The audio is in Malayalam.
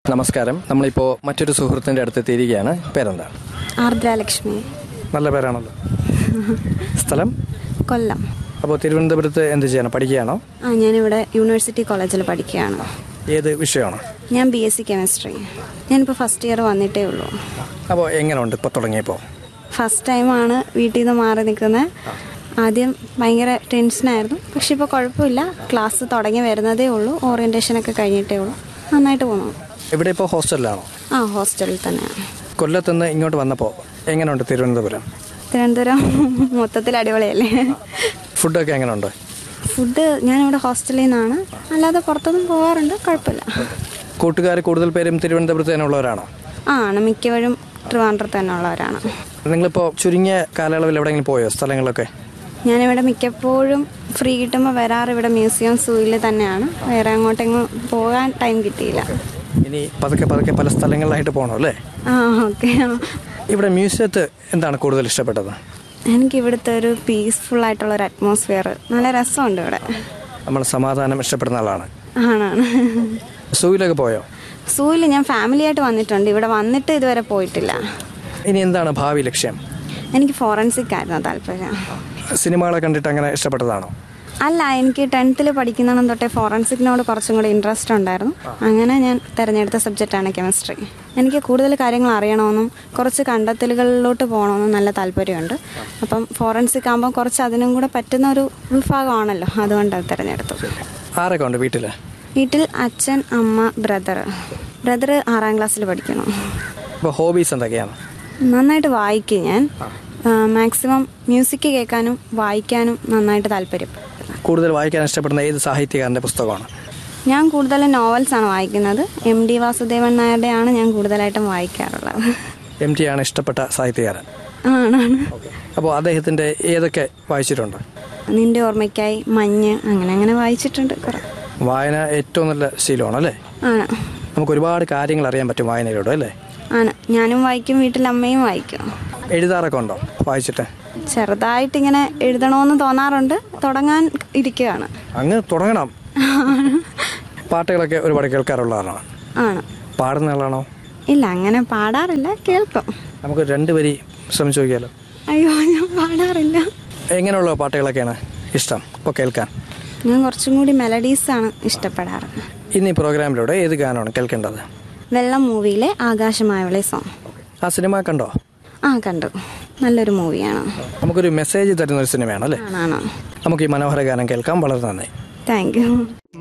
നമസ്കാരം നമ്മളിപ്പോൾ മറ്റൊരു സുഹൃത്തിൻ്റെ അടുത്ത് എത്തിയിരിക്കുകയാണ് പേരെന്താണ് ആർദ്രലക്ഷ്മി നല്ല പേരാണല്ലോ സ്ഥലം കൊല്ലം അപ്പോൾ തിരുവനന്തപുരത്ത് എന്ത് ചെയ്യണം പഠിക്കുകയാണോ ആ ഞാനിവിടെ യൂണിവേഴ്സിറ്റി കോളേജിൽ പഠിക്കുകയാണ് ഏത് വിഷയമാണോ ഞാൻ ബി എസ് സി കെമിസ്ട്രി ഞാനിപ്പോൾ ഫസ്റ്റ് ഇയർ വന്നിട്ടേ ഉള്ളൂ അപ്പോൾ എങ്ങനെയുണ്ട് ഇപ്പോൾ തുടങ്ങിയപ്പോൾ ഫസ്റ്റ് ടൈമാണ് വീട്ടിൽ നിന്ന് മാറി നിൽക്കുന്നത് ആദ്യം ഭയങ്കര ടെൻഷനായിരുന്നു പക്ഷെ ഇപ്പോൾ കുഴപ്പമില്ല ക്ലാസ് തുടങ്ങി വരുന്നതേ ഉള്ളൂ ഓറിയൻറ്റേഷനൊക്കെ കഴിഞ്ഞിട്ടേ ഉള്ളൂ നന്നായിട്ട് പോകുന്നു ഇവിടെ ഇപ്പോൾ ഹോസ്റ്റലിലാണോ ആ ഹോസ്റ്റലിൽ തന്നെയാണ് കൊല്ലത്തുനിന്ന് ഇങ്ങോട്ട് വന്നപ്പോൾ എങ്ങനെയുണ്ട് തിരുവനന്തപുരം തിരുവനന്തപുരം മൊത്തത്തിൽ അടിപൊളിയല്ലേ ഫുഡൊക്കെ എങ്ങനെയുണ്ട് ഫുഡ് ഞാനിവിടെ ഹോസ്റ്റലിൽ നിന്നാണ് അല്ലാതെ പുറത്തൊന്നും പോകാറുണ്ട് കുഴപ്പമില്ല കൂട്ടുകാർ കൂടുതൽ പേരും തിരുവനന്തപുരത്ത് തന്നെ ഉള്ളവരാണോ ആ ആണ് മിക്കവരും ട്രിവാൻഡ്രത്ത് തന്നെ ഉള്ളവരാണ് നിങ്ങളിപ്പോൾ ചുരുങ്ങിയ കാലയളവിൽ എവിടെയെങ്കിലും പോയോ സ്ഥലങ്ങളൊക്കെ ഞാനിവിടെ മിക്കപ്പോഴും ഫ്രീ കിട്ടുമ്പോൾ വരാറ് ഇവിടെ മ്യൂസിയം സൂയിൽ തന്നെയാണ് വേറെ അങ്ങോട്ടെങ്ങും പോകാൻ ടൈം കിട്ടിയില്ല ഇനി പതുക്കെ പതുക്കെ പല സ്ഥലങ്ങളിലായിട്ട് പോകണം അല്ലേ ആ ഓക്കെ ഇവിടെ മ്യൂസിയത്ത് എന്താണ് കൂടുതൽ ഇഷ്ടപ്പെട്ടത് എനിക്ക് ഇവിടുത്തെ ഒരു പീസ്ഫുൾ ആയിട്ടുള്ള ഒരു അറ്റ്മോസ്ഫിയർ നല്ല രസമുണ്ട് ഇവിടെ നമ്മൾ സമാധാനം ഇഷ്ടപ്പെടുന്ന ആളാണ് ആണാണ് സൂയിലൊക്കെ പോയോ സൂയിൽ ഞാൻ ഫാമിലി ആയിട്ട് വന്നിട്ടുണ്ട് ഇവിടെ വന്നിട്ട് ഇതുവരെ പോയിട്ടില്ല ഇനി എന്താണ് ഭാവി ലക്ഷ്യം എനിക്ക് ഫോറൻസിക് ആയിരുന്നു താല്പര്യം സിനിമകളെ കണ്ടിട്ട് അങ്ങനെ ഇഷ്ടപ്പെട്ടതാണോ അല്ല എനിക്ക് ടെൻത്തിൽ പഠിക്കുന്നതും തൊട്ടേ ഫോറൻസിക്കിനോട് കുറച്ചും കൂടി ഇൻട്രസ്റ്റ് ഉണ്ടായിരുന്നു അങ്ങനെ ഞാൻ തിരഞ്ഞെടുത്ത സബ്ജക്റ്റാണ് കെമിസ്ട്രി എനിക്ക് കൂടുതൽ കാര്യങ്ങൾ അറിയണമെന്നും കുറച്ച് കണ്ടെത്തലുകളിലോട്ട് പോകണമെന്നും നല്ല താല്പര്യമുണ്ട് അപ്പം ഫോറൻസിക് ആകുമ്പോൾ കുറച്ച് അതിനും കൂടെ പറ്റുന്ന ഒരു വിഭാഗമാണല്ലോ അതുകൊണ്ട് അത് തിരഞ്ഞെടുത്തു ആരൊക്കെ ഉണ്ട് വീട്ടിൽ വീട്ടിൽ അച്ഛൻ അമ്മ ബ്രദർ ബ്രദർ ആറാം ക്ലാസ്സിൽ പഠിക്കുന്നു ഇപ്പോൾ ഹോബീസ് എന്തൊക്കെയാണ് നന്നായിട്ട് വായിക്കും ഞാൻ മാക്സിമം മ്യൂസിക് കേൾക്കാനും വായിക്കാനും നന്നായിട്ട് താല്പര്യം കൂടുതൽ വായിക്കാൻ ഇഷ്ടപ്പെടുന്ന ഏത് സാഹിത്യകാരൻ്റെ പുസ്തകമാണ് ഞാൻ കൂടുതലും നോവൽസ് ആണ് വായിക്കുന്നത് എം ഡി വാസുദേവൻ നായരുടെയാണ് ഞാൻ കൂടുതലായിട്ടും വായിക്കാറുള്ളത് എം ടി ആണ് ഇഷ്ടപ്പെട്ട സാഹിത്യകാരൻ ആണാണ് അപ്പോൾ അദ്ദേഹത്തിൻ്റെ ഏതൊക്കെ വായിച്ചിട്ടുണ്ട് നിന്റെ ഓർമ്മയ്ക്കായി മഞ്ഞ് അങ്ങനെ അങ്ങനെ വായിച്ചിട്ടുണ്ട് കുറെ വായന ഏറ്റവും നല്ല ശീലമാണ് അല്ലേ ആണ് നമുക്ക് ഒരുപാട് കാര്യങ്ങൾ അറിയാൻ പറ്റും വായനയിലൂടെ അല്ലേ ആണ് ഞാനും വായിക്കും വീട്ടിൽ അമ്മയും വായിക്കും എഴുതാറൊക്കെ ഉണ്ടോ വായിച്ചിട്ട് ചെറുതായിട്ട് ഇങ്ങനെ എഴുതണമെന്ന് തോന്നാറുണ്ട് തുടങ്ങാൻ ഇരിക്കുകയാണ് അങ്ങ് തുടങ്ങണം പാട്ടുകളൊക്കെ ഒരുപാട് കേൾക്കാറുള്ളതാണോ ആണ് പാടുന്ന ആളാണോ ഇല്ല അങ്ങനെ പാടാറില്ല കേൾക്കും നമുക്ക് രണ്ട് വരി ശ്രമിച്ചു നോക്കിയാലോ അയ്യോ ഞാൻ പാടാറില്ല എങ്ങനെയുള്ള പാട്ടുകളൊക്കെയാണ് ഇഷ്ടം ഇപ്പോൾ കേൾക്കാൻ ഞാൻ കുറച്ചും കൂടി മെലഡീസാണ് ഇഷ്ടപ്പെടാറ് ഇന്ന് ഈ പ്രോഗ്രാമിലൂടെ ഏത് ഗാനമാണ് കേൾക്കേണ്ടത് വെള്ളം മൂവിയിലെ ആകാശമായവളെ സോങ് ആ സിനിമ കണ്ടോ ആ കണ്ടു നല്ലൊരു മൂവിയാണ് നമുക്കൊരു മെസ്സേജ് തരുന്ന ഒരു സിനിമയാണ് അല്ലേ ആണാണോ നമുക്ക് ഈ മനോഹര ഗാനം കേൾക്കാം വളരെ നന്ദി താങ്ക് യു